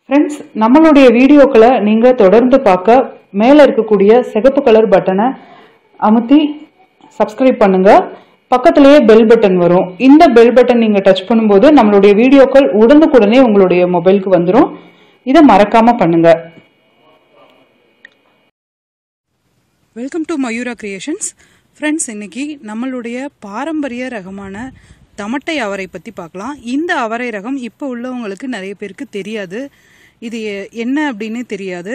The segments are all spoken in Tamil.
ஃப்ரெண்ட்ஸ் நம்மளுடைய வீடியோக்களை நீங்கள் தொடர்ந்து பார்க்க மேலே இருக்கக்கூடிய சிகப்பு கலர் பட்டனை அமுத்தி சப்ஸ்கிரைப் பண்ணுங்க பக்கத்திலேயே பெல் பட்டன் வரும் இந்த பெல் பட்டன் நீங்கள் டச் பண்ணும்போது நம்மளுடைய வீடியோக்கள் உடனுக்குடனே உங்களுடைய மொபைலுக்கு வந்துடும் இதை மறக்காம பண்ணுங்க welcome to Mayura creations friends இன்னைக்கு நம்மளுடைய பாரம்பரிய ரகமான தமட்டை அவரை பற்றி பார்க்கலாம் இந்த அவரை ரகம் இப்போ உள்ளவங்களுக்கு நிறைய பேருக்கு தெரியாது இது எ- என்ன அப்படின்னு தெரியாது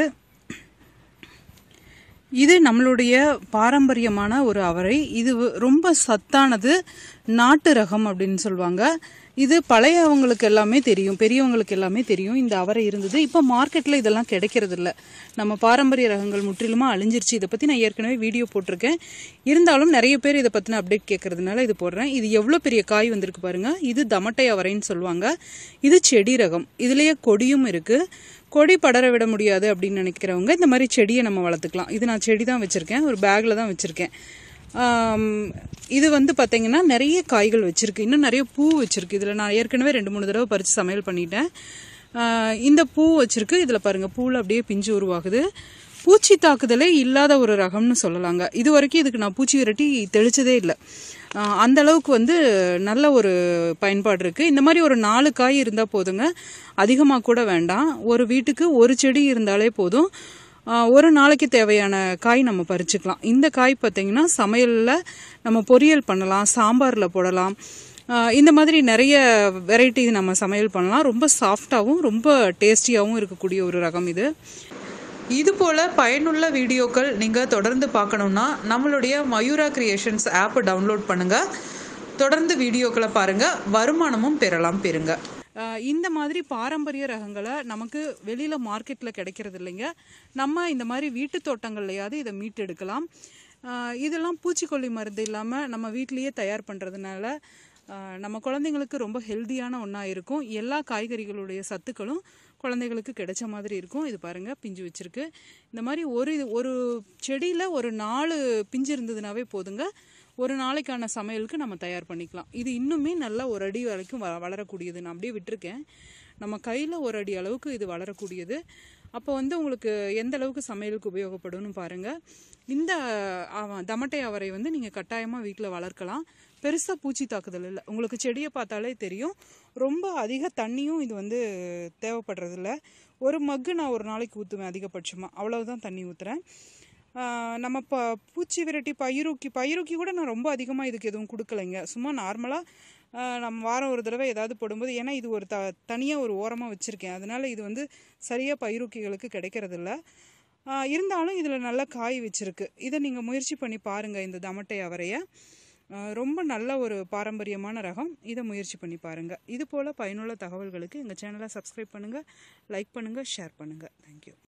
இது நம்மளுடைய பாரம்பரியமான ஒரு அவரை இது வ- ரொம்ப சத்தானது நாட்டு ரகம் அப்படின்னு சொல்லுவாங்க இது பழையவங்களுக்கு எல்லாமே தெரியும் பெரியவங்களுக்கு எல்லாமே தெரியும் இந்த அவரை இருந்தது இப்போ மார்க்கெட்டில் இதெல்லாம் கிடைக்கிறது இல்ல நம்ம பாரம்பரிய ரகங்கள் முற்றிலுமா அழிஞ்சிருச்சு இதை பற்றி நான் ஏற்கனவே வீடியோ போட்டிருக்கேன் இருந்தாலும் நிறைய பேர் இதை பற்றின அப்டேட் கேட்கறதுனால இது போடுறேன் இது எவ்வளோ பெரிய காய் வந்திருக்கு பாருங்க இது தமட்டை அவரைன்னு சொல்லுவாங்க இது செடி ரகம் இதுலேயே கொடியும் இருக்குது கொடி படர விட முடியாது அப்படின்னு நினைக்கிறவங்க இந்த மாதிரி செடியை நம்ம வளர்த்துக்கலாம் இது நான் செடி தான் வச்சுருக்கேன் ஒரு பேக்கில் தான் வச்சுருக்கேன் இது வந்து பார்த்தீங்கன்னா நிறைய காய்கள் வச்சுருக்கு இன்னும் நிறைய பூ வச்சுருக்கு இதில் நான் ஏற்கனவே ரெண்டு மூணு தடவை பறித்து சமையல் பண்ணிட்டேன் ஆஹ் இந்த பூ வச்சுருக்கு இதில் பாருங்கள் பூவில் அப்படியே பிஞ்சு உருவாகுது பூச்சி தாக்குதலே இல்லாத ஒரு ரகம்னு சொல்லலாங்க இது வரைக்கும் இதுக்கு நான் பூச்சி விரட்டி தெளிச்சதே இல்லை ஆஹ் அந்த அளவுக்கு வந்து நல்ல ஒரு பயன்பாடு இருக்குது இந்த மாதிரி ஒரு நாலு காய் இருந்தால் போதுங்க அதிகமாக கூட வேண்டாம் ஒரு வீட்டுக்கு ஒரு செடி இருந்தாலே போதும் ஆஹ் ஒரு நாளைக்கு தேவையான காய் நம்ம பறிச்சுக்கலாம் இந்த காய் பார்த்தீங்கன்னா சமையலில் நம்ம பொரியல் பண்ணலாம் சாம்பாரில் போடலாம் ஆஹ் இந்த மாதிரி நிறைய வெரைட்டி நம்ம சமையல் பண்ணலாம் ரொம்ப சாஃப்டாகவும் ரொம்ப டேஸ்டியாகவும் இருக்கக்கூடிய ஒரு ரகம் இது இது போல் பயனுள்ள வீடியோக்கள் நீங்கள் தொடர்ந்து பார்க்கணுன்னா நம்மளுடைய மயூரா கிரியேஷன்ஸ் ஆப் டவுன்லோட் பண்ணுங்கள் தொடர்ந்து வீடியோக்களை பாருங்கள் வருமானமும் பெறலாம் பெறுங்க இந்த மாதிரி பாரம்பரிய ரகங்களை நமக்கு வெளியில் மார்க்கெட்டில் கிடைக்கிறது இல்லைங்க நம்ம இந்த மாதிரி வீட்டு தோட்டங்கள்லையாவது இதை மீட்டெடுக்கலாம் ஆஹ் இதெல்லாம் பூச்சிக்கொல்லி மருந்து இல்லாமல் நம்ம வீட்டிலேயே தயார் பண்ணுறதுனால ஆஹ் நம்ம குழந்தைங்களுக்கு ரொம்ப ஹெல்தியான ஒன்றா இருக்கும் எல்லா காய்கறிகளுடைய சத்துக்களும் குழந்தைகளுக்கு கிடைச்ச மாதிரி இருக்கும் இது பாருங்க பிஞ்சு வச்சிருக்கு இந்த மாதிரி ஒரு இது- ஒரு செடியில் ஒரு நாலு பிஞ்சு இருந்ததுனாவே போதுங்க ஒரு நாளைக்கான சமையலுக்கு நம்ம தயார் பண்ணிக்கலாம் இது இன்னுமே நல்லா ஒரு அடி வரைக்கும் வ- வளரக்கூடியது நான் அப்படியே விட்டுருக்கேன் நம்ம கையில் ஒரு அடி அளவுக்கு இது வளரக்கூடியது அப்போ வந்து உங்களுக்கு எந்த அளவுக்கு சமையலுக்கு உபயோகப்படும்னு பாருங்கள் இந்த அவ- தமட்டை அவரை வந்து நீங்கள் கட்டாயமாக வீட்டில் வளர்க்கலாம் பெருசாக பூச்சி தாக்குதல் இல்லை உங்களுக்கு செடியை பார்த்தாலே தெரியும் ரொம்ப அதிக தண்ணியும் இது வந்து தேவைப்படுறதில்ல ஒரு மக்கு நான் ஒரு நாளைக்கு ஊற்றுவேன் அதிகபட்சமாக அவ்வளவுதான் தண்ணி ஊற்றுறேன் நம்ம ப பூச்சி விரட்டி பயிருக்கி பயிருக்கி கூட நான் ரொம்ப அதிகமாக இதுக்கு எதுவும் கொடுக்கலைங்க சும்மா நார்மலாக நம்ம வாரம் ஒரு தடவை ஏதாவது போடும்போது ஏன்னா இது ஒரு த தனியாக ஒரு ஓரமாக வச்சுருக்கேன் அதனால இது வந்து சரியாக பயிருக்கிகளுக்கு கிடைக்கிறதில்ல ஆஹ் இருந்தாலும் இதில் நல்ல காய் வச்சிருக்கு இதை நீங்கள் முயற்சி பண்ணி பாருங்கள் இந்த தமட்டை அவரையை ஆஹ் ரொம்ப நல்ல ஒரு பாரம்பரியமான ரகம் இதை முயற்சி பண்ணி பாருங்கள் இது போல் பயனுள்ள தகவல்களுக்கு எங்கள் சேனலை சப்ஸ்கிரைப் பண்ணுங்கள் லைக் பண்ணுங்கள் ஷேர் பண்ணுங்கள் தேங்க்யூ